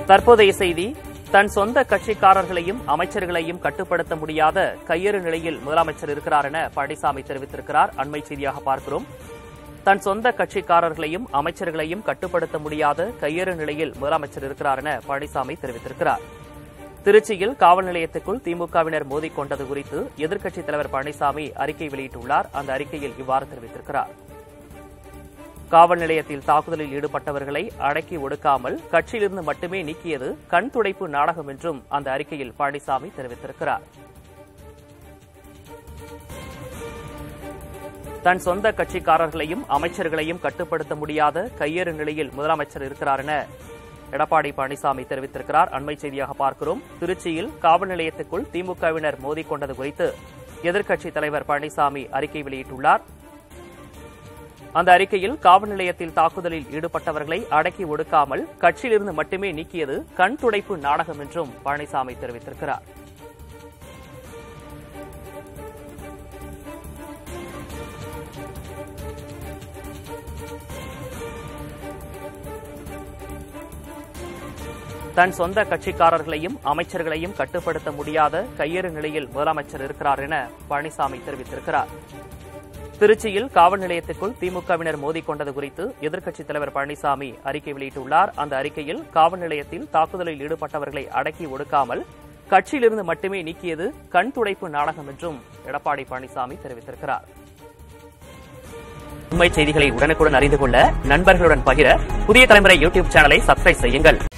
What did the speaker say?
தற்போதைய செய்தி தன் சொந்த கட்சிக்காரர்களையும் அமைச்சர்களையும் கட்டுப்படுத்த முடியாத கையறு நிலையில் முதலமைச்சர் இருக்கிறார் என பழனிசாமி தெரிவித்திருக்கிறார் அண்மை செய்தியாக பார்க்கிறோம் தன் சொந்த கட்சிக்காரர்களையும் அமைச்சர்களையும் கட்டுப்படுத்த முடியாத கையறு நிலையில் முதலமைச்சர் இருக்கிறார் என பழனிசாமி தெரிவித்திருக்கிறார் திருச்சியில் காவல் நிலையத்துக்குள் திமுகவினர் மோதிக் கொண்டது குறித்து எதிர்க்கட்சித் தலைவர் பழனிசாமி அறிக்கை வெளியிட்டுள்ளார் அந்த அறிக்கையில் இவ்வாறு தெரிவித்திருக்கிறார் காவல் நிலையத்தில் தாக்குதலில் ஈடுபட்டவர்களை அடக்கி ஒடுக்காமல் கட்சியிலிருந்து மட்டுமே நீக்கியது கண் துடைப்பு நாடகம் என்றும் அந்த அறிக்கையில் பழனிசாமி தெரிவித்திருக்கிறார் தன் சொந்த கட்சிக்காரர்களையும் அமைச்சர்களையும் கட்டுப்படுத்த முடியாத கையேறு நிலையில் முதலமைச்சர் இருக்கிறார் என எடப்பாடி பழனிசாமி தெரிவித்திருக்கிறார் அண்மை செய்தியாக பார்க்கிறோம் திருச்சியில் காவல் நிலையத்துக்குள் திமுகவினர் மோதிக் கொண்டது குறித்து எதிர்க்கட்சித் தலைவர் பழனிசாமி அறிக்கை வெளியிட்டுள்ளார் அந்த அறிக்கையில் காவல் நிலையத்தில் தாக்குதலில் ஈடுபட்டவர்களை அடக்கி ஒடுக்காமல் கட்சியிலிருந்து மட்டுமே நீக்கியது கண் துடைப்பு நாடகம் என்றும் பழனிசாமி தெரிவித்திருக்கிறார் தன் சொந்த கட்சிக்காரர்களையும் அமைச்சர்களையும் கட்டுப்படுத்த முடியாத கையறு நிலையில் முதலமைச்சர் இருக்கிறார் என பழனிசாமி தெரிவித்திருக்கிறார் திருச்சியில் காவல் நிலையத்துக்குள் திமுகவினர் மோதிக் கொண்டது குறித்து எதிர்க்கட்சித் தலைவர் பழனிசாமி அறிக்கை வெளியிட்டுள்ளார் அந்த அறிக்கையில் காவல் நிலையத்தில் தாக்குதலில் ஈடுபட்டவர்களை அடக்கி ஒடுக்காமல் கட்சியிலிருந்து மட்டுமே நீக்கியது கண் துடைப்பு நாடகம் என்றும் எடப்பாடி பழனிசாமி தெரிவித்திருக்கிறார் உண்மை செய்திகளை உடனுக்குடன் அறிந்து கொள்ள நண்பர்களுடன் பகிர புதிய தலைமுறை யூடியூப் சேனலை சப்ஸ்கிரைப் செய்யுங்கள்